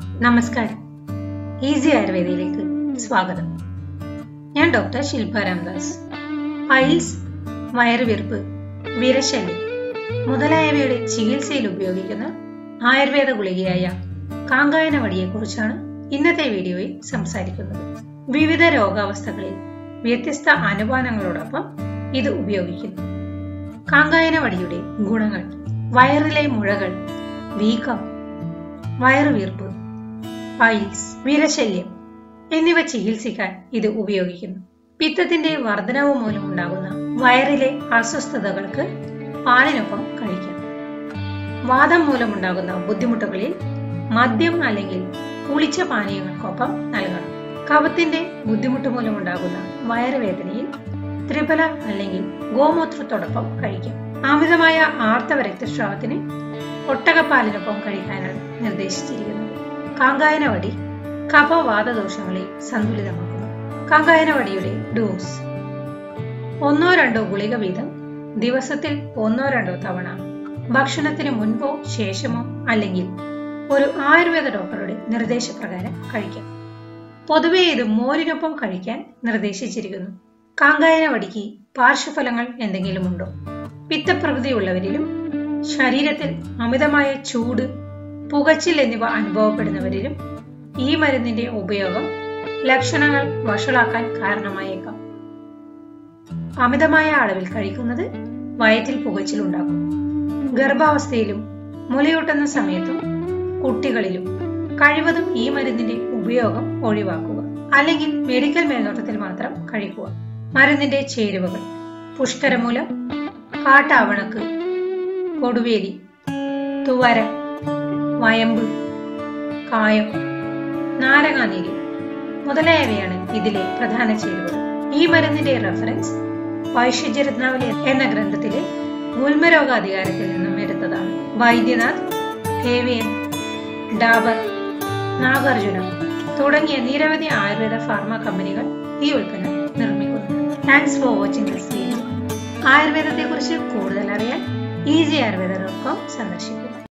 നമസ്കാരം ഈസി ആയുർവേദയിലേക്ക് സ്വാഗതം ഞാൻ ഡോക്ടർ ശില്പ രാംദാസ് പൈൽസ് വയറുവീർപ്പ് വിരശല്യം മുതലായവയുടെ ചികിത്സയിൽ ഉപയോഗിക്കുന്ന ആയുർവേദ ഗുളികയായ കാങ്കായന വടിയെക്കുറിച്ചാണ് ഇന്നത്തെ വീഡിയോയിൽ സംസാരിക്കുന്നത് വിവിധ രോഗാവസ്ഥകളിൽ വ്യത്യസ്ത അനുപാനങ്ങളോടൊപ്പം ഇത് ഉപയോഗിക്കുന്നു കാങ്കായന വടിയുടെ ഗുണങ്ങൾ വയറിലെ മുഴകൾ വീക്കം വയറുവീർപ്പ് പൈൽസ് വിരശല്യം എന്നിവ ചികിത്സിക്കാൻ ഇത് ഉപയോഗിക്കുന്നു പിത്തത്തിന്റെ വർധനവ് മൂലമുണ്ടാകുന്ന വയറിലെ അസ്വസ്ഥതകൾക്ക് പാലിനൊപ്പം കഴിക്കാം വാദം മൂലമുണ്ടാകുന്ന ബുദ്ധിമുട്ടുകളിൽ മദ്യം അല്ലെങ്കിൽ പുളിച്ച പാനീയങ്ങൾക്കൊപ്പം നൽകണം കഫത്തിന്റെ ബുദ്ധിമുട്ട് മൂലമുണ്ടാകുന്ന വയറുവേദനയിൽ ത്രിഫല അല്ലെങ്കിൽ ഗോമൂത്രത്തോടൊപ്പം കഴിക്കാം അമിതമായ ആർത്തവ രക്തസ്രാവത്തിന് ഒട്ടകപ്പാലിനൊപ്പം കഴിക്കാനാണ് നിർദ്ദേശിച്ചിരിക്കുന്നത് കാങ്കായന വടി കഫവാതദോഷങ്ങളെ സന്തുലിതമാക്കുന്നു കാങ്കായന വടിയുടെ ഡോസ് ഒന്നോ രണ്ടോ ഗുളിക വീതം ദിവസത്തിൽ ഒന്നോ രണ്ടോ തവണ ഭക്ഷണത്തിന് മുൻപോ ശേഷമോ അല്ലെങ്കിൽ ഒരു ആയുർവേദ ഡോക്ടറുടെ നിർദ്ദേശപ്രകാരം കഴിക്കാം പൊതുവെ ഇത് മോരിനൊപ്പം കഴിക്കാൻ നിർദ്ദേശിച്ചിരിക്കുന്നു കാങ്കായന വടിക്ക് പാർശ്വഫലങ്ങൾ എന്തെങ്കിലും ഉണ്ടോ പിത്തപ്രകൃതിയുള്ളവരിലും ശരീരത്തിൽ അമിതമായ ചൂട് പുകച്ചിൽ എന്നിവ അനുഭവപ്പെടുന്നവരിലും ഈ മരുന്നിന്റെ ഉപയോഗം ലക്ഷണങ്ങൾ വഷളാക്കാൻ കാരണമായേക്കാം അമിതമായ അളവിൽ കഴിക്കുന്നത് വയറ്റിൽ പുകച്ചിലുണ്ടാക്കും ഗർഭാവസ്ഥയിലും മുലയൂട്ടുന്ന സമയത്തും കുട്ടികളിലും കഴിവതും ഈ മരുന്നിന്റെ ഉപയോഗം ഒഴിവാക്കുക അല്ലെങ്കിൽ മെഡിക്കൽ മേൽനോട്ടത്തിൽ മാത്രം കഴിക്കുക മരുന്നിന്റെ ചേരുവകൾ പുഷ്കരമൂലം കാട്ടാവണക്ക് കൊടുവേലി തുവര വയമ്പ് കായം നാരങ്ങാനീര് മുതലായവയാണ് ഇതിലെ പ്രധാന ചേരുവകൾ ഈ മരുന്നിന്റെ റെഫറൻസ് വൈശ്യരത്നാവലി എന്ന ഗ്രന്ഥത്തിലെ ഗുൽമരോഗാധികാരത്തിൽ നിന്നും എടുത്തതാണ് വൈദ്യനാഥ് ഹേവിയൻ ഡാബർ നാഗാർജുന തുടങ്ങിയ നിരവധി ആയുർവേദ ഫാർമ കമ്പനികൾ ഈ ഉൽപ്പന്നം നിർമ്മിക്കുന്നു thanks for watching this video ആയുർവേദത്തെക്കുറിച്ച് കൂടുതൽ അറിയാൻ ഈസി ആയുർവേദ ഡോട്ട് കോം സന്ദർശിക്കുക